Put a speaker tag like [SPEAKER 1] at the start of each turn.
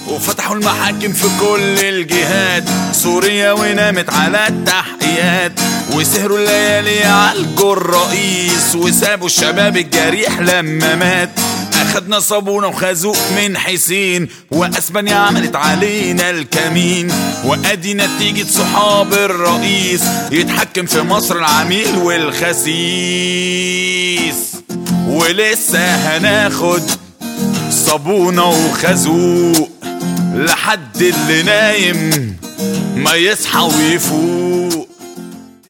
[SPEAKER 1] وفتحوا المحاكم في كل الجهات سوريا ونامت على التحقيقات وسهروا الليالي عالجوا الرئيس وسابوا الشباب الجريح لما مات اخدنا صابونة وخازوق من حسين واسبانيا عملت علينا الكمين وادي نتيجة صحاب الرئيس يتحكم في مصر العميل والخسيس ولسه هناخد صابونة وخازوق لحد اللي نايم ما يصحى ويفوق